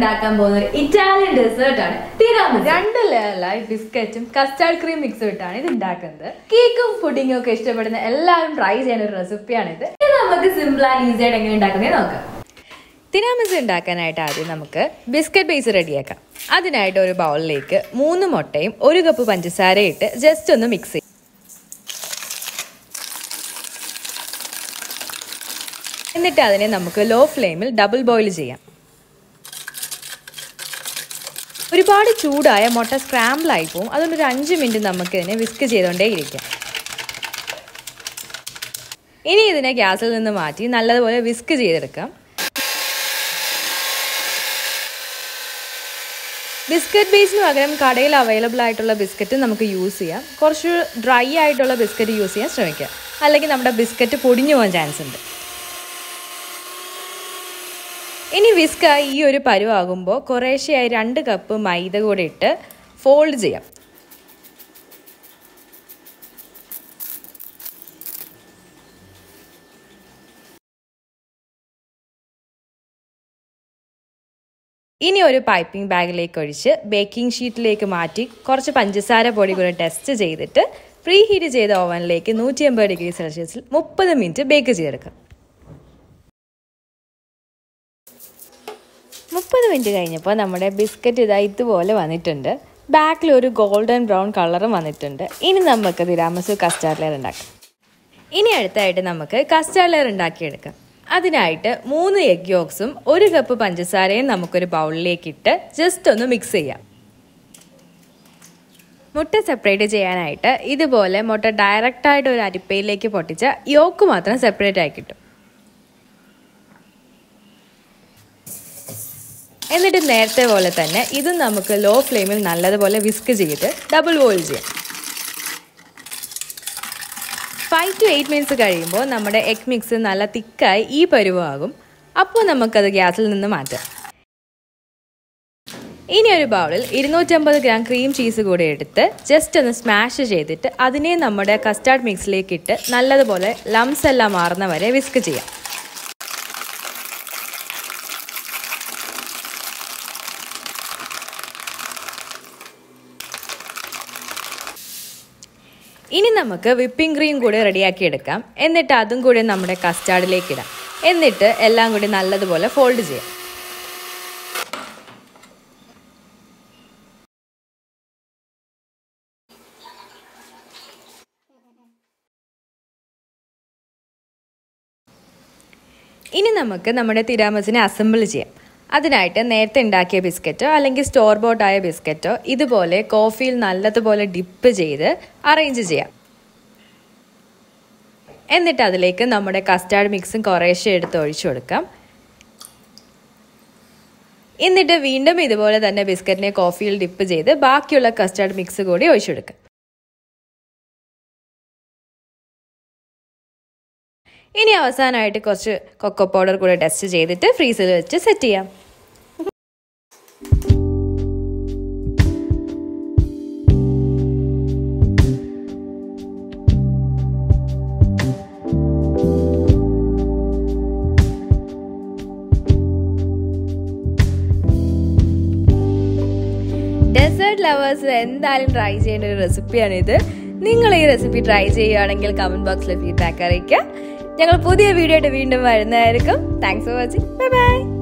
ഉണ്ടാക്കാൻ പോകുന്ന ഒരു ഇറ്റാലിയൻ ഡെസേർട്ട് ആണ് തിരാമിസ് രണ്ട് ലെയറിലായി ബിസ്ക്കറ്റും കസ്റ്റാർഡ് ക്രീം മിക്സ് ഇട്ടാണ് ഇത് ഉണ്ടാക്കുന്നത് കേക്കും പുഡിങ്ങും ഒക്കെ ഇഷ്ടപ്പെടുന്ന എല്ലാവരും ട്രൈ ചെയ്യുന്ന ഒരു റെസിപ്പിയാണ് ഇത് ഇത് നമുക്ക് സിമ്പിൾ ആൻഡ് ഈസി ആയിട്ട് എങ്ങനെ ഉണ്ടാക്കുന്നത് നോക്കാം തിരാമിസ് ഉണ്ടാക്കാനായിട്ട് ആദ്യം നമുക്ക് ബിസ്ക്കറ്റ് ബേസ് റെഡിയാക്കാം അതിനായിട്ട് ഒരു ബൗളിലേക്ക് മൂന്ന് മുട്ടയും ഒരു കപ്പ് പഞ്ചസാര ഇട്ട് ജസ്റ്റ് ഒന്ന് മിക്സ് ചെയ്യും എന്നിട്ട് അതിനെ നമുക്ക് ലോ ഫ്ലെയിമിൽ ഡബിൾ ബോയിൽ ചെയ്യാം ഒരുപാട് ചൂടായ മുട്ട സ്ക്രാമ്പിൾ ആയി പോവും അതുകൊണ്ട് ഒരു അഞ്ച് മിനിറ്റ് നമുക്ക് ഇതിനെ വിസ്ക് ചെയ്തുകൊണ്ടേ ഇരിക്കാം ഇനി ഇതിനെ ഗ്യാസിൽ നിന്ന് മാറ്റി നല്ലതുപോലെ വിസ്ക് ചെയ്തെടുക്കാം ബിസ്ക്കറ്റ് ബേസിന് പകരം കടയിൽ അവൈലബിൾ ആയിട്ടുള്ള ബിസ്ക്കറ്റ് നമുക്ക് യൂസ് ചെയ്യാം കുറച്ച് ഡ്രൈ ആയിട്ടുള്ള ബിസ്ക്കറ്റ് യൂസ് ചെയ്യാൻ ശ്രമിക്കുക അല്ലെങ്കിൽ നമ്മുടെ ബിസ്ക്കറ്റ് പൊടിഞ്ഞു പോകാൻ ചാൻസ് ഉണ്ട് ഇനി വിസ്ക ഈ ഒരു പരുവാകുമ്പോൾ കുറേശ്ശെയായി രണ്ട് കപ്പ് മൈദ കൂടെ ഇട്ട് ഫോൾഡ് ചെയ്യാം ഇനി ഒരു പൈപ്പിംഗ് ബാഗിലേക്ക് ഒഴിച്ച് ബേക്കിംഗ് ഷീറ്റിലേക്ക് മാറ്റി കുറച്ച് പഞ്ചസാര പൊടി കൂടെ ടെസ്റ്റ് ചെയ്തിട്ട് പ്രീ ഹീറ്റ് ചെയ്ത ഓവനിലേക്ക് നൂറ്റി അമ്പത് ഡിഗ്രി സെൽഷ്യസിൽ മുപ്പത് മിനിറ്റ് ബേക്ക് ചെയ്തെടുക്കാം മുപ്പത് മിനിറ്റ് കഴിഞ്ഞപ്പോൾ നമ്മുടെ ബിസ്ക്കറ്റ് ഇതാ ഇതുപോലെ വന്നിട്ടുണ്ട് ബാക്കിൽ ഒരു ഗോൾഡൻ ബ്രൗൺ കളറും വന്നിട്ടുണ്ട് ഇനി നമുക്ക് തിരാമസു കസ്റ്റാർഡ് ലെയർ ഉണ്ടാക്കാം ഇനി അടുത്തായിട്ട് നമുക്ക് കസ്റ്റാർഡ് ലെയർ ഉണ്ടാക്കിയെടുക്കാം അതിനായിട്ട് മൂന്ന് എഗ് യോക്സും ഒരു കപ്പ് പഞ്ചസാരയും നമുക്കൊരു ബൗളിലേക്ക് ഇട്ട് ജസ്റ്റ് ഒന്ന് മിക്സ് ചെയ്യാം മുട്ട സെപ്പറേറ്റ് ചെയ്യാനായിട്ട് ഇതുപോലെ മുട്ട ഡയറക്റ്റായിട്ട് ഒരു അരിപ്പയിലേക്ക് പൊട്ടിച്ച യോക്ക് മാത്രം സെപ്പറേറ്റ് ആയി കിട്ടും എന്നിട്ട് നേരത്തെ പോലെ തന്നെ ഇതും നമുക്ക് ലോ ഫ്ലെയിമിൽ നല്ലതുപോലെ വിസ്ക് ചെയ്ത് ഡബിൾ ബോയിൽ ചെയ്യാം ഫൈവ് ടു എയ്റ്റ് മിനിറ്റ്സ് കഴിയുമ്പോൾ നമ്മുടെ എഗ് മിക്സ് നല്ല തിക്കായി ഈ പരുവാകും അപ്പോൾ നമുക്കത് ഗ്യാസിൽ നിന്ന് മാറ്റാം ഇനി ഒരു ബൗളിൽ ഇരുന്നൂറ്റമ്പത് ഗ്രാം ക്രീം ചീസ് കൂടി എടുത്ത് ജസ്റ്റ് ഒന്ന് സ്മാഷ് ചെയ്തിട്ട് അതിനെ നമ്മുടെ കസ്റ്റാർഡ് മിക്സിലേക്ക് ഇട്ട് നല്ലതുപോലെ ലംസ് എല്ലാം മാറുന്ന വരെ വിസ്ക് ചെയ്യാം ഇനി നമുക്ക് വിപ്പിംഗ് ക്രീം കൂടി റെഡിയാക്കി എടുക്കാം എന്നിട്ട് അതും കൂടി നമ്മുടെ കസ്റ്റാർഡിലേക്ക് ഇടാം എന്നിട്ട് എല്ലാം കൂടി നല്ലതുപോലെ ഫോൾഡ് ചെയ്യാം ഇനി നമുക്ക് നമ്മുടെ തിരാമസിനെ അസംബിൾ ചെയ്യാം അതിനായിട്ട് നേരത്തെ ഉണ്ടാക്കിയ ബിസ്ക്കറ്റോ അല്ലെങ്കിൽ സ്റ്റോർ ബോട്ടായ ബിസ്ക്കറ്റോ ഇതുപോലെ കോഫിയിൽ നല്ലതുപോലെ ഡിപ്പ് ചെയ്ത് അറേഞ്ച് ചെയ്യാം എന്നിട്ട് അതിലേക്ക് നമ്മുടെ കസ്റ്റാർഡ് മിക്സും കുറേശ്ശെ എടുത്ത് ഒഴിച്ചു കൊടുക്കാം എന്നിട്ട് വീണ്ടും ഇതുപോലെ തന്നെ ബിസ്ക്കറ്റിനെ കോഫിയിൽ ഡിപ്പ് ചെയ്ത് ബാക്കിയുള്ള കസ്റ്റാർഡ് മിക്സ് കൂടി ഒഴിച്ചു കൊടുക്കാം ഇനി അവസാനമായിട്ട് കുറച്ച് കൊക്കോ പൗഡർ കൂടെ ടെസ്റ്റ് ചെയ്തിട്ട് ഫ്രീസറിൽ വെച്ച് സെറ്റ് ചെയ്യാം ഡെസേർട്ട് ലവേഴ്സ് എന്തായാലും ട്രൈ ചെയ്യേണ്ട ഒരു റെസിപ്പിയാണിത് നിങ്ങൾ ഈ റെസിപ്പി ട്രൈ ചെയ്യുകയാണെങ്കിൽ കമന്റ് ബോക്സിൽ ഫീഡ്ബാക്ക് അറിയിക്കുക ഞങ്ങൾ പുതിയ വീഡിയോ ആയിട്ട് വീണ്ടും വരുന്നതായിരിക്കും thanks for watching bye by